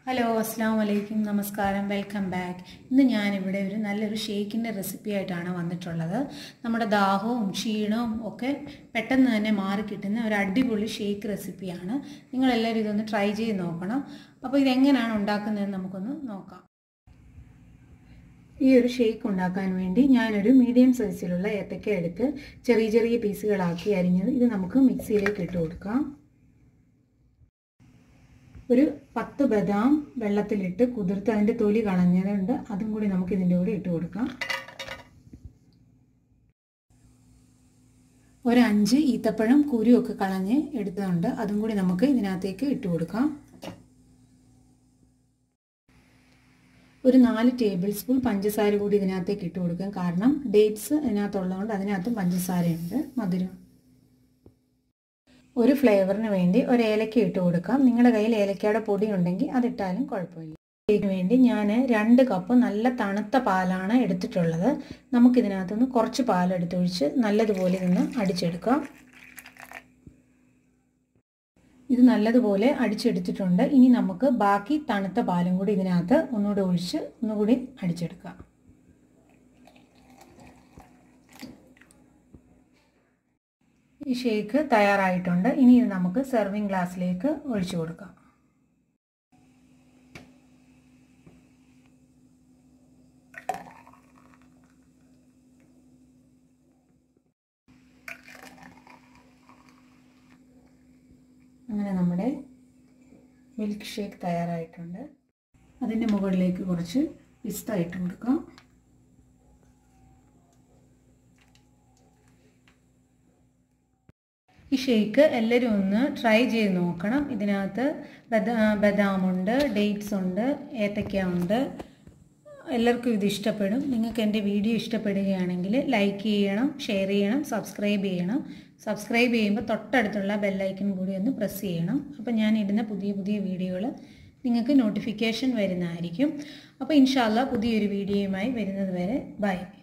hello അസ്സാം വലൈക്കും നമസ്കാരം വെൽക്കം ബാക്ക് ഇന്ന് ഞാനിവിടെ ഒരു നല്ലൊരു ഷേക്കിൻ്റെ റെസിപ്പി ആയിട്ടാണ് വന്നിട്ടുള്ളത് നമ്മുടെ ദാഹവും ക്ഷീണവും ഒക്കെ പെട്ടെന്ന് തന്നെ മാറി കിട്ടുന്ന ഒരു അടിപൊളി ഷേക്ക് റെസിപ്പിയാണ് നിങ്ങളെല്ലാവരും ഇതൊന്ന് ട്രൈ ചെയ്ത് നോക്കണം അപ്പോൾ ഇതെങ്ങനെയാണ് ഉണ്ടാക്കുന്നതെന്ന് നമുക്കൊന്ന് നോക്കാം ഈ ഒരു ഷേക്ക് ഉണ്ടാക്കാൻ വേണ്ടി ഞാനൊരു മീഡിയം സൈസിലുള്ള ഏത്തക്ക എടുത്ത് ചെറിയ ചെറിയ പീസുകളാക്കി അരിഞ്ഞത് ഇത് നമുക്ക് മിക്സിയിലേക്ക് ഇട്ട് കൊടുക്കാം ഒരു പത്ത് ബദാം വെള്ളത്തിലിട്ട് കുതിർത്ത് അതിൻ്റെ തൊലി കളഞ്ഞതുണ്ട് അതും കൂടി നമുക്ക് ഇതിൻ്റെ കൂടെ ഇട്ട് കൊടുക്കാം ഒരു അഞ്ച് ഈത്തപ്പഴം കുരുവൊക്കെ കളഞ്ഞ് എടുത്തതുണ്ട് അതും കൂടി നമുക്ക് ഇതിനകത്തേക്ക് ഇട്ട് കൊടുക്കാം ഒരു നാല് ടേബിൾ സ്പൂൺ പഞ്ചസാര കൂടി ഇതിനകത്തേക്ക് ഇട്ട് കൊടുക്കാം കാരണം ഡേറ്റ്സ് ഇതിനകത്തുള്ളതുകൊണ്ട് അതിനകത്തും പഞ്ചസാരയുണ്ട് മധുരം ഒരു ഫ്ലേവറിന് വേണ്ടി ഒരു ഏലക്ക ഇട്ട് കൊടുക്കാം നിങ്ങളുടെ കയ്യിൽ ഏലക്കയുടെ പൊടി ഉണ്ടെങ്കിൽ അതിട്ടാലും കുഴപ്പമില്ല ഇതിന് വേണ്ടി ഞാൻ രണ്ട് കപ്പ് നല്ല തണുത്ത പാലാണ് എടുത്തിട്ടുള്ളത് നമുക്കിതിനകത്തുനിന്ന് കുറച്ച് പാലെടുത്തൊഴിച്ച് നല്ലതുപോലെ ഇതൊന്ന് അടിച്ചെടുക്കാം ഇത് നല്ലതുപോലെ അടിച്ചെടുത്തിട്ടുണ്ട് ഇനി നമുക്ക് ബാക്കി തണുത്ത പാലും കൂടി ഇതിനകത്ത് ഒന്നുകൂടി ഒഴിച്ച് ഒന്നുകൂടി അടിച്ചെടുക്കാം ഈ ഷേക്ക് തയ്യാറായിട്ടുണ്ട് ഇനി ഇത് നമുക്ക് സെർവിങ് ഗ്ലാസ്സിലേക്ക് ഒഴിച്ചു കൊടുക്കാം അങ്ങനെ നമ്മുടെ മിൽക്ക് ഷേക്ക് തയ്യാറായിട്ടുണ്ട് അതിൻ്റെ മുകളിലേക്ക് കുറച്ച് പിസ്ത ഇട്ട് കൊടുക്കാം ഈ ഷേക്ക് എല്ലാവരും ഒന്ന് ട്രൈ ചെയ്ത് നോക്കണം ഇതിനകത്ത് ബദാ ബദാമുണ്ട് ഡേറ്റ്സ് ഉണ്ട് ഏത്തക്ക ഉണ്ട് എല്ലാവർക്കും ഇത് ഇഷ്ടപ്പെടും നിങ്ങൾക്ക് എൻ്റെ വീഡിയോ ഇഷ്ടപ്പെടുകയാണെങ്കിൽ ലൈക്ക് ചെയ്യണം ഷെയർ ചെയ്യണം സബ്സ്ക്രൈബ് ചെയ്യണം സബ്സ്ക്രൈബ് ചെയ്യുമ്പോൾ തൊട്ടടുത്തുള്ള ബെല്ലൈക്കൺ കൂടി ഒന്ന് പ്രസ് ചെയ്യണം അപ്പോൾ ഞാൻ ഇടുന്ന പുതിയ പുതിയ വീഡിയോകൾ നിങ്ങൾക്ക് നോട്ടിഫിക്കേഷൻ വരുന്നതായിരിക്കും അപ്പോൾ ഇൻഷാല്ല പുതിയൊരു വീഡിയോയുമായി വരുന്നത് വരെ ബൈ